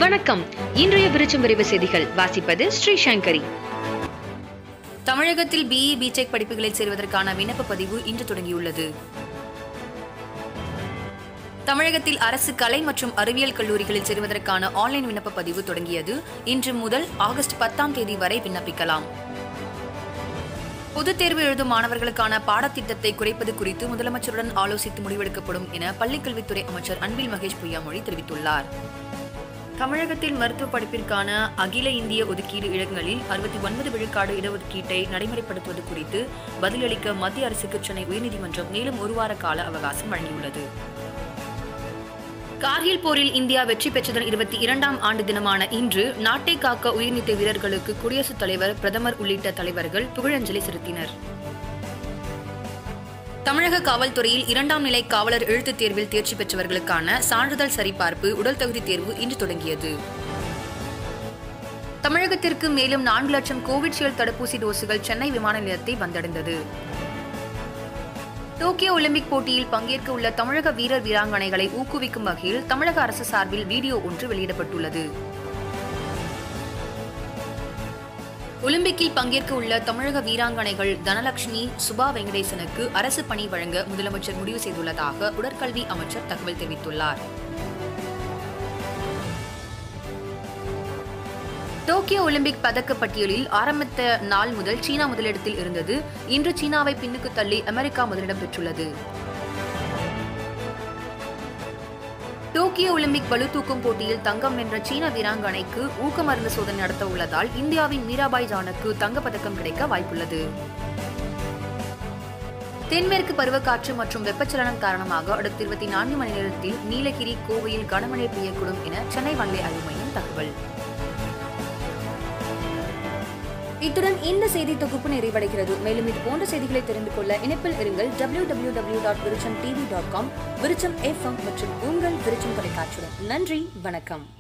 வணக்கம் இன்றைய விருச்சம் விரைவு செய்திகள் வாசிப்பது ஸ்ரீ சங்கரி தமிழகத்தில் பிஇ பிடெக் படிப்புகளில் சேருவதற்கான விண்ணப்ப பதிவு இன்று தொடங்கியுள்ளது தமிழகத்தில் அரசு கலை மற்றும் அறிவியல் கல்லூரிகளில் சேருவதற்கான ஆன்லைன் விண்ணப்ப பதிவு தொடங்கியது இன்று முதல் ஆகஸ்ட் பத்தாம் தேதி வரை விண்ணப்பிக்கலாம் பொதுத் தேர்வு எழுதும் மாணவர்களுக்கான பாடத்திட்டத்தை குறைப்பது குறித்து முதலமைச்சருடன் ஆலோசித்து முடிவெடுக்கப்படும் என பள்ளிக்கல்வித்துறை அமைச்சர் அன்பில் மகேஷ் பொய்யாமொழி தெரிவித்துள்ளார் தமிழகத்தில் மருத்துவ படிப்பிற்கான அகில இந்திய ஒதுக்கீடு இடங்களில் அறுபத்தி ஒன்பது விழுக்காடு இடஒதுக்கீட்டை நடைமுறைப்படுத்துவது குறித்து பதிலளிக்க மத்திய அரசுக்கு சென்னை உயர்நீதிமன்றம் மேலும் ஒரு வார கால அவகாசம் வழங்கியுள்ளது கார்கில் போரில் இந்தியா வெற்றி பெற்றதன் இருபத்தி இரண்டாம் ஆண்டு தினமான இன்று நாட்டை காக்க உயிர்நீத்த வீரர்களுக்கு குடியரசுத் தலைவர் பிரதமர் உள்ளிட்ட தலைவர்கள் புகழஞ்சலி செலுத்தினர் தமிழக காவல்துறையில் இரண்டாம் நிலை காவலர் எழுத்துத் தேர்வில் தேர்ச்சி பெற்றவர்களுக்கான சான்றிதழ் சரிபார்ப்பு உடல் தகுதி தேர்வு இன்று தொடங்கியது தமிழகத்திற்கு மேலும் நான்கு லட்சம் கோவிட்ஷீல்டு தடுப்பூசி டோசுகள் சென்னை விமான நிலையத்தை வந்தடைந்தது டோக்கியோ ஒலிம்பிக் போட்டியில் பங்கேற்க உள்ள தமிழக வீரர் வீராங்கனைகளை ஊக்குவிக்கும் வகையில் தமிழக அரசு சார்பில் வீடியோ ஒன்று வெளியிடப்பட்டுள்ளது ஒலிம்பிக்கில் பங்கேற்க உள்ள தமிழக வீராங்கனைகள் தனலட்சுமி சுபா வெங்கடேசனுக்கு அரசு பணி வழங்க முதலமைச்சர் முடிவு செய்துள்ளதாக உடற்கல்வி அமைச்சர் தகவல் தெரிவித்துள்ளார் டோக்கியோ ஒலிம்பிக் பதக்க பட்டியலில் ஆரம்பித்த நாள் முதல் சீனா முதலிடத்தில் இருந்தது இன்று சீனாவை பின்னுக்கு தள்ளி அமெரிக்கா முதலிடம் பெற்றுள்ளது டோக்கியோ ஒலிம்பிக் பளுதூக்கும் போட்டியில் தங்கம் வென்ற சீன வீராங்கனைக்கு ஊக்க மருந்து சோதனை நடத்த உள்ளதால் இந்தியாவின் மீராபாய் ஜானுக்கு தங்கப்பதக்கம் கிடைக்க வாய்ப்புள்ளது தென்மேற்கு பருவக்காற்று மற்றும் வெப்பச்சலனம் காரணமாக அடுத்த இருபத்தி நான்கு மணி நேரத்தில் நீலகிரி கோவையில் கனமழை பெய்யக்கூடும் என சென்னை வானிலை ஆய்வு மையம் தகவல் இத்துடன் இந்த செய்தி தொகுப்பு நிறைவடைகிறது மேலும் இது போன்ற செய்திகளை தெரிந்து கொள்ள இணைப்பில் இருங்கள் W W W dot Virutcham TV dot com Virutcham FM மற்றும் உங்கள் விருச்சம் தொலைக்காட்சியுடன் நன்றி வணக்கம்